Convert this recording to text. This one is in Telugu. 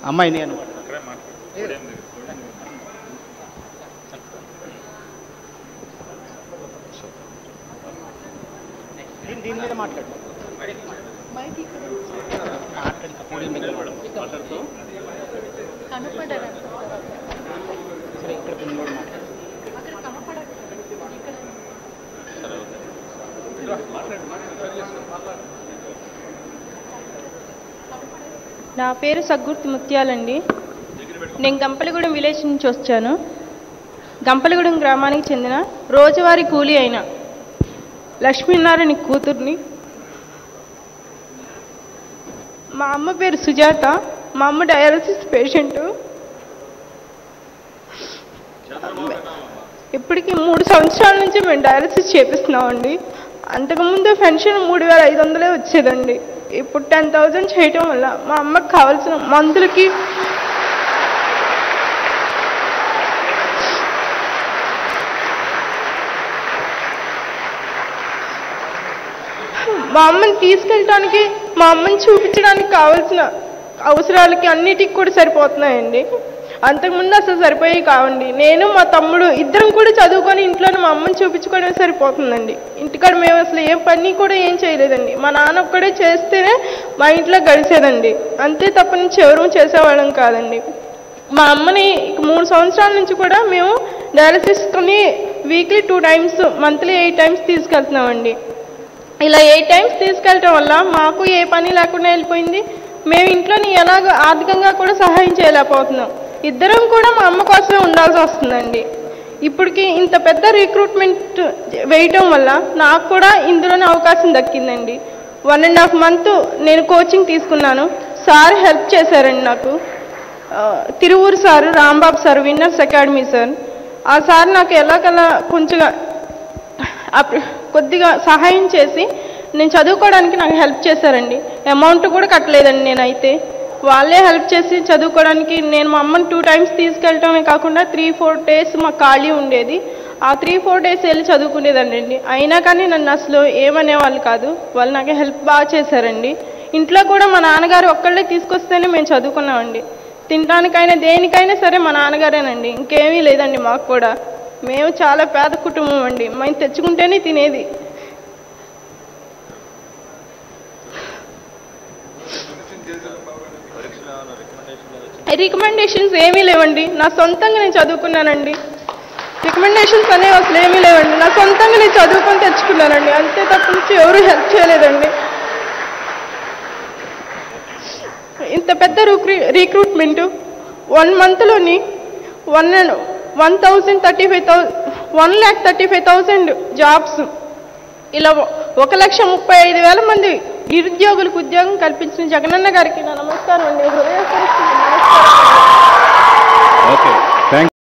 అమ్మాయి నేను దీని దీని మీద మాట్లాడు మాట్లాడు పోడియం దగ్గర మాట్లాడు. సరే ఇక్కడ పిన్నోడు మాట్లాడు నా పేరు సగ్గుర్తి ముత్యాలండి నేను గంపలగూడెం విలేజ్ నుంచి వచ్చాను గంపలగూడెం గ్రామానికి చెందిన రోజువారీ కూలీ అయిన లక్ష్మీనారాయణ కూతుర్ని మా అమ్మ పేరు సుజాత మా అమ్మ డయాలసిస్ పేషెంట్ ఇప్పటికి మూడు సంవత్సరాల నుంచి మేము డయాలసిస్ చేపిస్తున్నామండి అంతకుముందు పెన్షన్ మూడు వేల ఐదు వందలే వచ్చేదండి ఇప్పుడు టెన్ థౌజండ్ చేయటం వల్ల మా అమ్మకి కావాల్సిన మందులకి మా అమ్మని తీసుకెళ్ళటానికి మా అమ్మని చూపించడానికి కావాల్సిన అవసరాలకి అన్నిటికి కూడా సరిపోతున్నాయండి అంతకుముందు అసలు సరిపోయేవి కావండి నేను మా తమ్ముడు ఇద్దరం కూడా చదువుకొని ఇంట్లోనే మా అమ్మని చూపించుకోవడం సరిపోతుందండి ఇంటికాడ మేము అసలు ఏ పని కూడా ఏం చేయలేదండి మా నాన్న ఒక్కడే చేస్తేనే మా ఇంట్లో గడిచేదండి అంతే తప్ప నుంచి ఎవరూ చేసేవాళ్ళం కాదండి మా అమ్మని ఇక మూడు సంవత్సరాల నుంచి కూడా మేము డయాలసిస్ని weekly two times monthly eight times తీసుకెళ్తున్నామండి ఇలా ఎయిట్ టైమ్స్ తీసుకెళ్ళటం వల్ల మాకు ఏ పని లేకుండా వెళ్ళిపోయింది మేము ఇంట్లోని ఎలాగ ఆర్థికంగా కూడా సహాయం చేయలేకపోతున్నాం ఇద్దరం కూడా మా అమ్మ కోసమే ఉండాల్సి వస్తుందండి ఇప్పటికి ఇంత పెద్ద రిక్రూట్మెంట్ వేయటం వల్ల నాకు కూడా ఇందులోనే అవకాశం దక్కిందండి వన్ అండ్ హాఫ్ మంత్ నేను కోచింగ్ తీసుకున్నాను సార్ హెల్ప్ చేశారండి నాకు ఆ, Tiruvuru sir Rambabu sir Winners Academy sir ఆ సార్ నాకు ఎలాగలా కొంచెం అప్- కొద్దిగా సహాయం చేసి నేను చదువుకోవడానికి నాకు హెల్ప్ చేశారండి అమౌంట్ కూడా కట్టలేదండి నేనైతే వాళ్ళే హెల్ప్ చేసి చదువుకోవడానికి నేను మా అమ్మని టూ టైమ్స్ తీసుకెళ్ళటమే కాకుండా త్రీ ఫోర్ డేస్ మా ఖాళీ ఉండేది ఆ త్రీ ఫోర్ డేస్ వెళ్ళి చదువుకునేదండి అయినా కానీ నన్ను అసలు ఏమనేవాళ్ళు కాదు వాళ్ళు నాకు హెల్ప్ బాగా చేశారండి ఇంట్లో కూడా మా నాన్నగారు ఒక్కళ్ళే తీసుకొస్తేనే మేము చదువుకున్నామండి తినడానికైనా దేనికైనా సరే మా నాన్నగారేనండి ఇంకేమీ లేదండి మాకు కూడా మేము చాలా పేద కుటుంబం అండి మేము తెచ్చుకుంటేనే తినేది రికమెండేషన్స్ ఏమీ లేవండి నా సొంతంగా నేను చదువుకున్నానండి రికమెండేషన్స్ అనేవి అసలు ఏమీ లేవండి నా సొంతంగా నేను చదువుకొని తెచ్చుకున్నానండి అంతే తప్ప నుంచి ఎవరు హెల్ప్ చేయలేదండి ఇంత పెద్ద రిక్రూ రిక్రూట్మెంట్ వన్ మంత్లోని one one thousand thirty five థౌ one lakh thirty five thousand jobs ఇలా ఒ- ఒక లక్ష ముప్పై ఐదు వేల మంది నిరుద్యోగులకు ఉద్యోగం కల్పించిన జగనన్న గారికి నా నమస్కారం అండి హృదయపూర్వక నమస్కారం ఓకే థ్యాంక్